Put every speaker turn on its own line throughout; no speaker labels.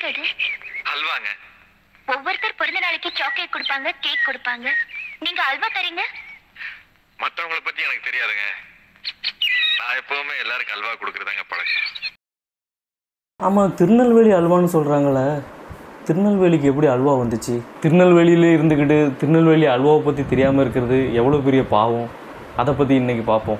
என்னங்க இது
அல்வாங்க
ஒவ்வொருத்தர் பிறந்த நாளைக்கு சாக்லேட் கொடுப்பாங்க கேக் கொடுப்பாங்க நீங்க அல்வா தரீங்க
மற்றவங்கள பத்தி எனக்கு தெரியாதுங்க நான் எப்பவுமே எல்லாருக்கும் அல்வா கொடுக்குறதாங்க பழக்கம்
ஆமாம் திருநெல்வேலி அல்வான்னு சொல்கிறாங்களே திருநெல்வேலிக்கு எப்படி அல்வா வந்துச்சு திருநெல்வேலியிலே இருந்துக்கிட்டு திருநெல்வேலி அல்வாவை பற்றி தெரியாமல் இருக்கிறது எவ்வளோ பெரிய பாவம் அதை பற்றி இன்றைக்கி பார்ப்போம்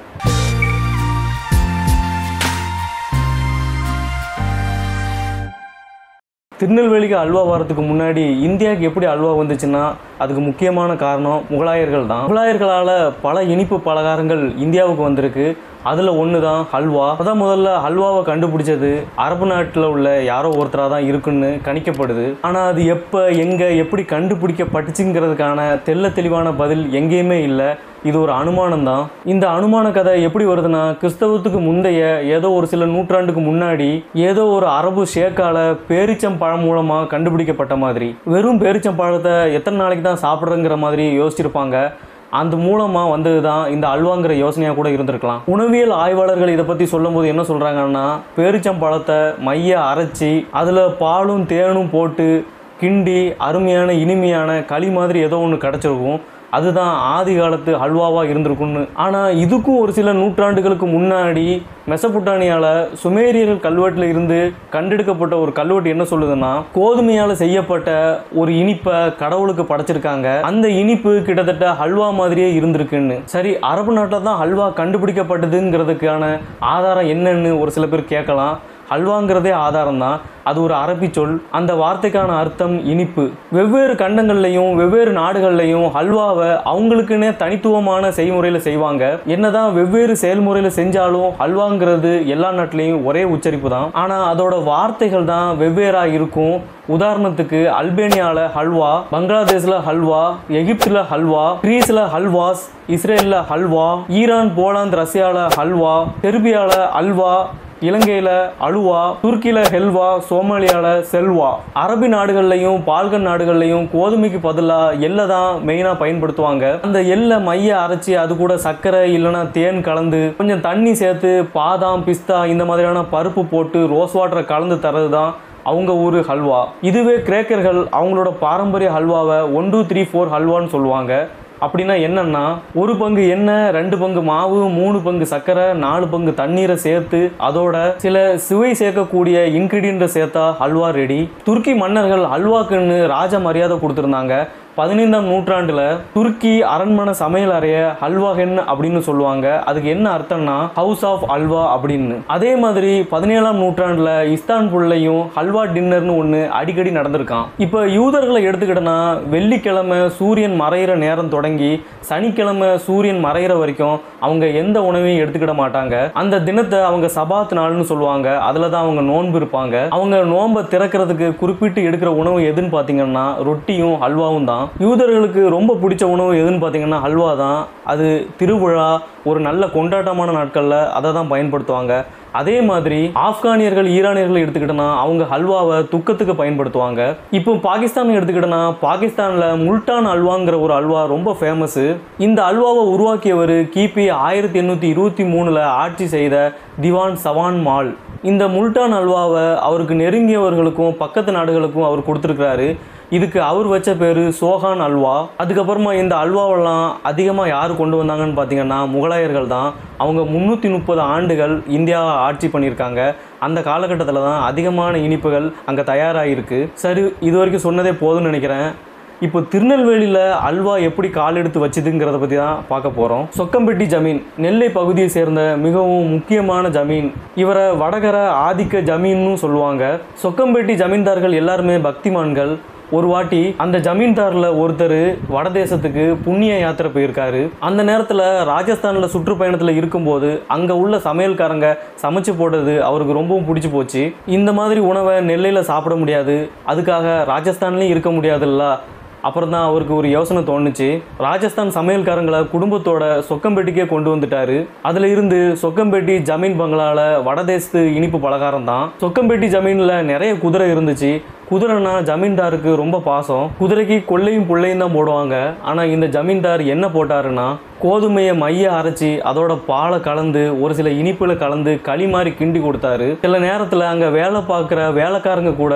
திருநெல்வேலிக்கு அல்வா வரதுக்கு முன்னாடி இந்தியாவுக்கு எப்படி அல்வா வந்துச்சுன்னா அதுக்கு முக்கியமான காரணம் முகலாயர்கள் தான் முகலாயர்களால் பல இனிப்பு பலகாரங்கள் இந்தியாவுக்கு வந்திருக்கு அதில் ஒன்று தான் ஹல்வா அதான் முதல்ல ஹல்வாவை கண்டுபிடிச்சது அரபு நாட்டில் உள்ள யாரோ ஒருத்தராக தான் இருக்குன்னு கணிக்கப்படுது ஆனால் அது எப்போ எங்கே எப்படி கண்டுபிடிக்கப்பட்டுச்சுங்கிறதுக்கான தெள்ள தெளிவான பதில் எங்கேயுமே இல்லை இது ஒரு அனுமானம் தான் இந்த அனுமான கதை எப்படி வருதுன்னா கிறிஸ்தவத்துக்கு முந்தைய ஏதோ ஒரு சில நூற்றாண்டுக்கு முன்னாடி ஏதோ ஒரு அரபு ஷேக்கால பேரிச்சம்பழம் மூலமாக கண்டுபிடிக்கப்பட்ட மாதிரி வெறும் பேரிச்சம்பழத்தை எத்தனை நாளைக்கு தான் சாப்பிட்றங்கிற மாதிரி யோசிச்சிருப்பாங்க அந்த மூலமாக வந்தது தான் இந்த அல்வாங்கிற யோசனையாக கூட இருந்திருக்கலாம் உணவியல் ஆய்வாளர்கள் இதை பற்றி சொல்லும்போது என்ன சொல்கிறாங்கன்னா பேரிச்சம்பழத்தை மைய அரைச்சி அதில் பாலும் தேனும் போட்டு கிண்டி அருமையான இனிமையான களி மாதிரி ஏதோ ஒன்று கிடச்சிருக்கும் அதுதான் ஆதி காலத்து ஹல்வாவாக இருந்திருக்கும்னு ஆனால் இதுக்கும் ஒரு சில நூற்றாண்டுகளுக்கு முன்னாடி மெசபுட்டானியால சுமேரியர்கள் கல்வெட்டில் இருந்து கண்டெடுக்கப்பட்ட ஒரு கல்வெட்டு என்ன சொல்லுதுன்னா கோதுமையால் செய்யப்பட்ட ஒரு இனிப்பை கடவுளுக்கு படைச்சிருக்காங்க அந்த இனிப்பு கிட்டத்தட்ட ஹல்வா மாதிரியே இருந்திருக்குன்னு சரி அரபு நாட்டில் தான் ஹல்வா கண்டுபிடிக்கப்பட்டதுங்கிறதுக்கான ஆதாரம் என்னன்னு ஒரு சில பேர் கேட்கலாம் ஹல்வாங்கிறதே ஆதாரம் தான் அது ஒரு அரபி சொல் அந்த வார்த்தைக்கான அர்த்தம் இனிப்பு வெவ்வேறு கண்டங்கள்லையும் வெவ்வேறு நாடுகள்லையும் ஹல்வாவை அவங்களுக்குன்னே தனித்துவமான செய்முறையில் செய்வாங்க என்னதான் வெவ்வேறு செயல்முறையில் செஞ்சாலும் ஹல்வாங்கிறது எல்லா நாட்டிலையும் ஒரே உச்சரிப்பு தான் ஆனால் அதோட வார்த்தைகள் தான் வெவ்வேறாக இருக்கும் உதாரணத்துக்கு அல்பேனியாவில் ஹல்வா பங்களாதேஷில் ஹல்வா எகிப்தில் ஹல்வா கிரீஸில் ஹல்வாஸ் இஸ்ரேலில் ஹல்வா ஈரான் போலாந்து ரஷ்யாவில் ஹல்வா செர்பியாவில் அல்வா இலங்கையில் அலுவா துருக்கியில் ஹெல்வா சோமாலியாவில் செல்வா அரபி நாடுகள்லையும் பால்கன் நாடுகள்லையும் கோதுமைக்கு பதிலாக எள்ளை தான் மெயினாக பயன்படுத்துவாங்க அந்த எள்ளை மைய அரைச்சி அது கூட சர்க்கரை இல்லைன்னா தேன் கலந்து கொஞ்சம் தண்ணி சேர்த்து பாதாம் பிஸ்தா இந்த மாதிரியான பருப்பு போட்டு ரோஸ் வாட்டரை கலந்து தரது தான் அவங்க ஊர் ஹல்வா இதுவே கிரேக்கர்கள் அவங்களோட பாரம்பரிய ஹல்வாவை ஒன் டூ த்ரீ ஃபோர் ஹல்வான்னு சொல்லுவாங்க அப்படின்னா என்னன்னா ஒரு பங்கு எண்ணெய் ரெண்டு பங்கு மாவு மூணு பங்கு சர்க்கரை நாலு பங்கு தண்ணீரை சேர்த்து அதோட சில சுவை சேர்க்கக்கூடிய இன்கிரீடியண்ட்டை சேர்த்தா ஹல்வா ரெடி துருக்கி மன்னர்கள் ஹல்வாக்குன்னு ராஜ மரியாதை கொடுத்துருந்தாங்க பதினைந்தாம் நூற்றாண்டுல துருக்கி அரண்மனை சமையல் அறைய ஹல்வாஹென் அப்படின்னு சொல்லுவாங்க அதுக்கு என்ன அர்த்தம்னா ஹவுஸ் ஆஃப் அல்வா அப்படின்னு அதே மாதிரி பதினேழாம் நூற்றாண்டுல இஸ்தான்புல்லையும் ஹல்வா டின்னர்னு ஒன்று அடிக்கடி நடந்திருக்கான் இப்போ யூதர்களை எடுத்துக்கிட்டோன்னா வெள்ளிக்கிழமை சூரியன் மறையிற நேரம் தொடங்கி சனிக்கிழமை சூரியன் மறையிற வரைக்கும் அவங்க எந்த உணவையும் எடுத்துக்கிட மாட்டாங்க அந்த தினத்தை அவங்க சபாத் நாள்னு சொல்லுவாங்க அதில் தான் அவங்க நோன்பு இருப்பாங்க அவங்க நோன்பை திறக்கிறதுக்கு குறிப்பிட்டு எடுக்கிற உணவு எதுன்னு பார்த்தீங்கன்னா ரொட்டியும் ஹல்வாவும் தான் யூதர்களுக்கு ரொம்ப பிடிச்ச உணவு எதுன்னு பார்த்தீங்கன்னா ஹல்வா தான் அது திருவிழா ஒரு நல்ல கொண்டாட்டமான நாட்களில் அதை தான் பயன்படுத்துவாங்க அதே மாதிரி ஆப்கானியர்கள் ஈரானியர்கள் எடுத்துக்கிட்டோன்னா அவங்க ஹல்வாவை துக்கத்துக்கு பயன்படுத்துவாங்க இப்போ பாகிஸ்தான் எடுத்துக்கிட்டோன்னா பாகிஸ்தானில் முல்டான் அல்வாங்கிற ஒரு அல்வா ரொம்ப ஃபேமஸு இந்த அல்வாவை உருவாக்கியவர் கிபி ஆயிரத்தி எண்ணூற்றி இருபத்தி மூணில் ஆட்சி செய்த திவான் சவான் மால் இந்த முல்டான் அல்வாவை அவருக்கு நெருங்கியவர்களுக்கும் பக்கத்து நாடுகளுக்கும் அவர் கொடுத்துருக்கிறாரு இதுக்கு அவர் வச்ச பேர் சோஹான் அல்வா அதுக்கப்புறமா இந்த அல்வாவெல்லாம் அதிகமாக யார் கொண்டு வந்தாங்கன்னு பார்த்தீங்கன்னா முகலாயர்கள் தான் அவங்க முந்நூற்றி முப்பது ஆண்டுகள் இந்தியாவை ஆட்சி பண்ணியிருக்காங்க அந்த காலகட்டத்தில் தான் அதிகமான இனிப்புகள் அங்கே தயாராகிருக்கு சரி இது வரைக்கும் சொன்னதே போதும்னு நினைக்கிறேன் இப்போ திருநெல்வேலியில் அல்வா எப்படி கால் எடுத்து வச்சுதுங்கிறத பற்றி தான் பார்க்க போகிறோம் சொக்கம்பட்டி ஜமீன் நெல்லை பகுதியை சேர்ந்த மிகவும் முக்கியமான ஜமீன் இவரை வடகர ஆதிக்க ஜமீன்னு சொல்லுவாங்க சொக்கம்பட்டி ஜமீன்தார்கள் எல்லாருமே பக்திமான்கள் ஒரு வாட்டி அந்த ஜமீன்தாரில் ஒருத்தர் வடதேசத்துக்கு புண்ணிய யாத்திரை போயிருக்காரு அந்த நேரத்தில் ராஜஸ்தானில் சுற்றுப்பயணத்தில் இருக்கும்போது அங்கே உள்ள சமையல்காரங்க சமைச்சு போட்டது அவருக்கு ரொம்பவும் பிடிச்சி போச்சு இந்த மாதிரி உணவை நெல்லையில் சாப்பிட முடியாது அதுக்காக ராஜஸ்தான்லேயும் இருக்க முடியாதுல்ல அப்புறம் தான் அவருக்கு ஒரு யோசனை தோணுச்சு ராஜஸ்தான் சமையல்காரங்களை குடும்பத்தோட சொக்கம்பேட்டிக்கே கொண்டு வந்துட்டாரு அதில் இருந்து சொக்கம்பேட்டி ஜமீன் பங்களால வடதேசத்து இனிப்பு பலகாரம் தான் சொக்கம்பேட்டி ஜமீனில் நிறைய குதிரை இருந்துச்சு குதிரைனா ஜமீன்தாருக்கு ரொம்ப பாசம் குதிரைக்கு கொள்ளையும் புள்ளையும் தான் போடுவாங்க ஆனால் இந்த ஜமீன்தார் என்ன போட்டாருன்னா கோதுமையை மைய அரைச்சி அதோட பாலை கலந்து ஒரு சில இனிப்புல கலந்து களி மாதிரி கிண்டி கொடுத்தாரு சில நேரத்தில் அங்கே வேலை பார்க்குற வேலைக்காரங்க கூட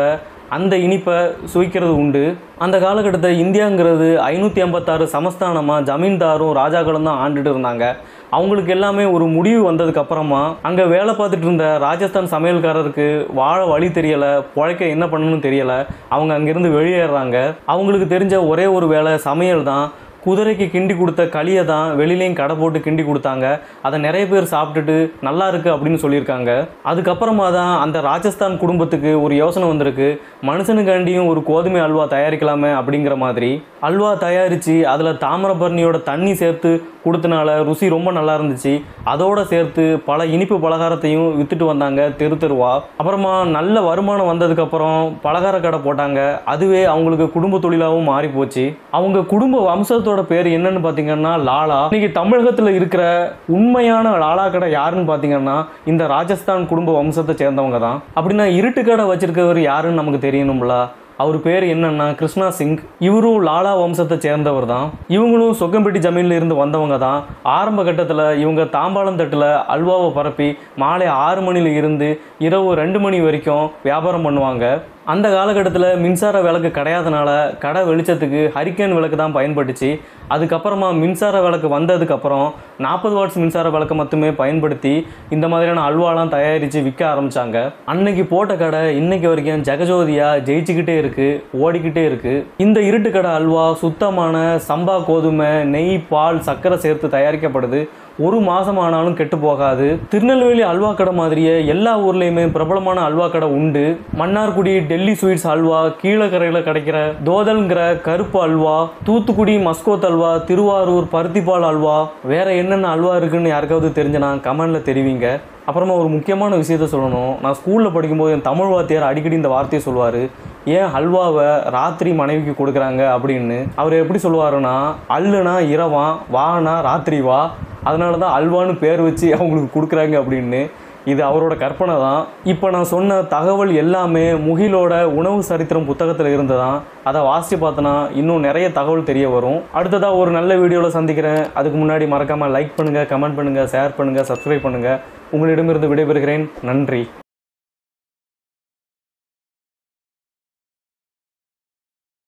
அந்த இனிப்பை சுவைக்கிறது உண்டு அந்த காலகட்டத்தை இந்தியாங்கிறது ஐநூற்றி ஐம்பத்தாறு சமஸ்தானமாக ஜமீன்தாரும் ராஜாக்களும் தான் ஆண்டுட்டு இருந்தாங்க அவங்களுக்கு எல்லாமே ஒரு முடிவு வந்ததுக்கு அப்புறமா அங்கே வேலை பார்த்துட்டு இருந்த ராஜஸ்தான் சமையல்காரருக்கு வாழ வழி தெரியலை பிழைக்க என்ன பண்ணணும்னு தெரியலை அவங்க அங்கேருந்து வெளியேறாங்க அவங்களுக்கு தெரிஞ்ச ஒரே ஒரு வேலை சமையல் தான் குதிரைக்கு கிண்டி கொடுத்த களியை தான் வெளியிலையும் கடை போட்டு கிண்டி கொடுத்தாங்க அதை நிறைய பேர் சாப்பிட்டுட்டு நல்லா இருக்கு அப்படின்னு சொல்லியிருக்காங்க அதுக்கப்புறமா தான் அந்த ராஜஸ்தான் குடும்பத்துக்கு ஒரு யோசனை வந்திருக்கு மனுஷனுக்காண்டியும் ஒரு கோதுமை அல்வா தயாரிக்கலாமே அப்படிங்கிற மாதிரி அல்வா தயாரித்து அதில் தாமிரபரணியோட தண்ணி சேர்த்து கொடுத்தனால ருசி ரொம்ப நல்லா இருந்துச்சு அதோட சேர்த்து பல இனிப்பு பலகாரத்தையும் வித்துட்டு வந்தாங்க தெரு தெருவா அப்புறமா நல்ல வருமானம் வந்ததுக்கப்புறம் பலகார கடை போட்டாங்க அதுவே அவங்களுக்கு குடும்ப தொழிலாகவும் மாறி போச்சு அவங்க குடும்ப வம்சத்தோட பேர் என்னன்னு பார்த்தீங்கன்னா லாலா இன்னைக்கு தமிழகத்தில் இருக்கிற உண்மையான லாலா கடை யாருன்னு பார்த்தீங்கன்னா இந்த ராஜஸ்தான் குடும்ப வம்சத்தை சேர்ந்தவங்க தான் அப்படின்னா இருட்டு கடை வச்சிருக்கவர் யாருன்னு நமக்கு தெரியணும்ல அவர் பேர் என்னன்னா கிருஷ்ணா சிங் இவரும் லாலா வம்சத்தை சேர்ந்தவர் தான் இவங்களும் சொக்கம்பட்டி ஜமீன்ல இருந்து வந்தவங்க தான் ஆரம்ப கட்டத்தில் இவங்க தாம்பாளம் தட்டில் அல்வாவை பரப்பி மாலை ஆறு மணில இருந்து இரவு ரெண்டு மணி வரைக்கும் வியாபாரம் பண்ணுவாங்க அந்த காலகட்டத்தில் மின்சார விளக்கு கிடையாதனால கடை வெளிச்சத்துக்கு ஹரிக்கேன் விளக்கு தான் பயன்பட்டுச்சு அதுக்கப்புறமா மின்சார விளக்கு வந்ததுக்கப்புறம் நாற்பது வாட்ஸ் மின்சார விளக்கு மட்டுமே பயன்படுத்தி இந்த மாதிரியான அல்வாலாம் தயாரித்து விற்க ஆரம்பித்தாங்க அன்னைக்கு போட்ட கடை இன்னைக்கு வரைக்கும் ஜெகஜோதியாக ஜெயிச்சுக்கிட்டே இருக்குது ஓடிக்கிட்டே இருக்குது இந்த இருட்டு கடை அல்வா சுத்தமான சம்பா கோதுமை நெய் பால் சர்க்கரை சேர்த்து தயாரிக்கப்படுது ஒரு மாதம் ஆனாலும் கெட்டு போகாது திருநெல்வேலி அல்வா கடை மாதிரியே எல்லா ஊர்லேயுமே பிரபலமான அல்வா கடை உண்டு மன்னார்குடி டெல்லி ஸ்வீட்ஸ் அல்வா கீழக்கரையில் கிடைக்கிற தோதல்ங்கிற கருப்பு அல்வா தூத்துக்குடி மஸ்கோத் அல்வா திருவாரூர் பருத்திப்பால் அல்வா வேற என்னென்ன அல்வா இருக்குன்னு யாருக்காவது தெரிஞ்சனா கமெண்ட்ல தெரிவிங்க அப்புறமா ஒரு முக்கியமான விஷயத்த சொல்லணும் நான் ஸ்கூலில் படிக்கும்போது என் தமிழ் வாத்தியார் அடிக்கடி இந்த வார்த்தையை சொல்லுவார் ஏன் ஹல்வாவை ராத்திரி மனைவிக்கு கொடுக்குறாங்க அப்படின்னு அவர் எப்படி சொல்லுவாருன்னா அல்லுனா இரவான் வானா ராத்திரி வா அதனால தான் அல்வான்னு பேர் வச்சு அவங்களுக்கு கொடுக்குறாங்க அப்படின்னு இது அவரோட கற்பனை தான் இப்போ நான் சொன்ன தகவல் எல்லாமே முகிலோட உணவு சரித்திரம் புத்தகத்தில் இருந்ததான் அதை வாசித்து பார்த்தனா இன்னும் நிறைய தகவல் தெரிய வரும் அடுத்ததாக ஒரு நல்ல வீடியோவில் சந்திக்கிறேன் அதுக்கு முன்னாடி மறக்காமல் லைக் பண்ணுங்கள் கமெண்ட் பண்ணுங்கள் ஷேர் பண்ணுங்கள் சப்ஸ்கிரைப் பண்ணுங்கள் உங்களிடமிருந்து விடைபெறுகிறேன் நன்றி